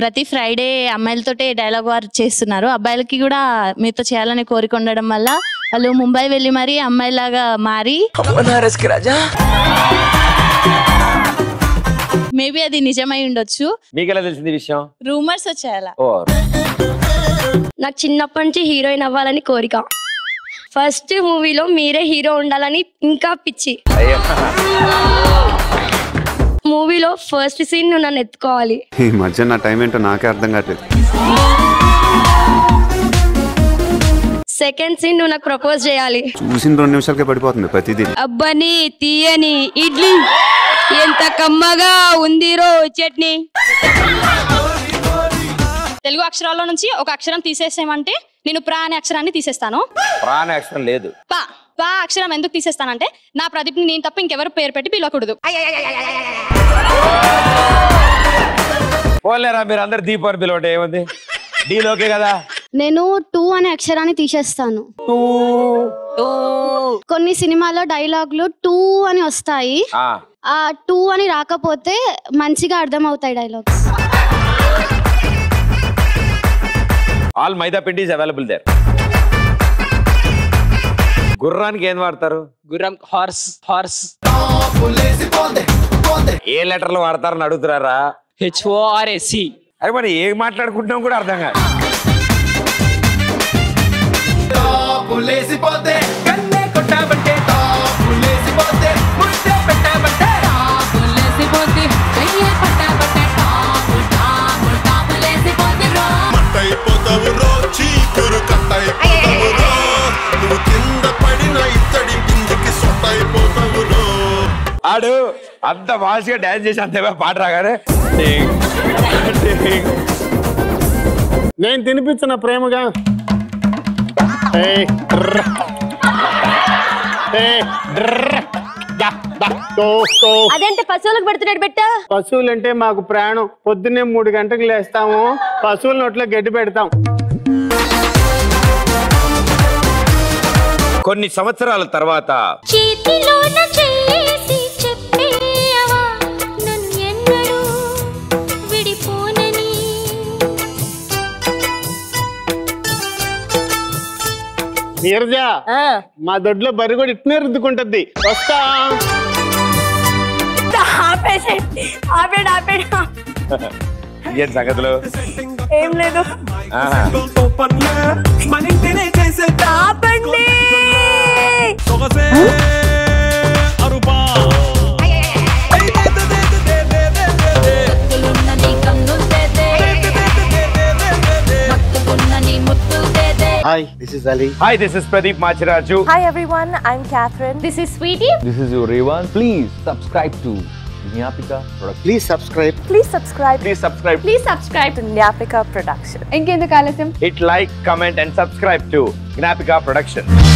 ప్రతి Friday అమ్మాయిలతోటే dialogue war చేస్తున్నారు అబ్బాయిలకి కూడా మీతో చేయాలనే కోరిక ఉండడం వల్ల వాళ్ళు ముంబై వెళ్ళి మరీ అమ్మాయిలాగా మారి మేబీ అది నిజమై ఉండొచ్చు మీకు ఎలా తెలిసింది ఈ విషయం రూమర్స్ వచ్చాయలా ఓ నాకు చిన్నప్పటి నుంచి హీరోయిన్ అవ్వాలని కోరిక ఫస్ట్ మూవీలో మీరే హీరో ఉండాలని ఇంకా పిచ్చి అయ్యో మూవీలో ఫస్ట్ సీన్ నువ్వు నన్ను ఎత్తుకోవాలి ఈ మధ్య నా టైం ఏంటో నాకే అర్థం కావట్లేదు సెకండ్ సీన్ నువ్వు నాకు ప్రపోజ్ చేయాలి చూసిన రెండు నిమిషాలకే పడిపోతుంది ప్రతిదీ అబ్బని తీయని ఇడ్లీ ఎంత కమ్మగా ఉందిరో చట్నీ తెలుగు అక్షరాల్లో నుంచి ఒక అక్షరం తీసేసామంటే నేను ప్రా అనే అక్షరాన్ని తీసేస్తాను ప్రాణ అక్షరం లేదు పా పా అక్షరం ఎందుకు తీసేస్తానంటే నా ప్రదీప్ని నేను తప్ప ఇంకెవరు పేరు పెట్టి పిలవకూడదు పోలేరా మీరు అందరు దీపు అని పిలవండి ఏముంది డీల్ ఓకే కదా నేను టూ అనే అక్షరాన్ని తీసేస్తాను కొన్ని సినిమాలో డైలాగులు టూ అని వస్తాయి ఆ, ఆ టూ అని రాకపోతే మంచిగా అర్థం అవుతాయి డైలాగ్స్ ఆల్ మైదా పిండి ఇస్ అవైలబుల్ దేర్ గుర్రానికి ఏం వాడతారు గుర్రం హార్స్ హార్స్ ఏ లెటర్లు వాడతారని అడుగుతున్నారా హెచ్ఓఆర్ఎస్సి అరే మరి ఏం మాట్లాడుకుంటున్నాం కూడా అర్థం కాదు మట్టయిపోతావు రో చీకురు కట్టయిపోతావు రో నువ్వు కింద పడిన ఇత్తడి కిందికి సొట్టయిపోతావు రో ఆడు అంత మాసిగా డాన్స్ చేసి అంత పాట రాగానే టింగ్, టింగ్. నేను తినిపించిన ప్రేమగా ఏయ్, డ్ర. ఏయ్, డ్ర. దా, దా, తో, తో. అదేంటి పశువులకు పెడుతున్నాడు పెట్టా పశువులంటే మాకు ప్రాణం పొద్దున్నే మూడు గంటలకు లేస్తాము పశువుల నోట్లో గడ్డి పెడతాం కొన్ని సంవత్సరాల తర్వాత చేతిలోన చేసి చెప్పేయవా నన్నెన్నడూ విడిపోనని నీరజా మా దొడ్లో బరి కూడా ఇట్నే రుద్దుకుంటది వస్తా ఆపేసండి ఆపేడు ఆపేడు ఏం సంగతులు ఏం లేదు ఆహా. ఆపండి hi this is Ali hi this is Pradeep Machiraju Hi everyone, I'm Catherine. This is Sweetie. This is your Revan. Please subscribe to Nyapika Production. Please subscribe Please subscribe. Please subscribe Please subscribe to Nyapika Production. Hit like comment and subscribe to Nyapika production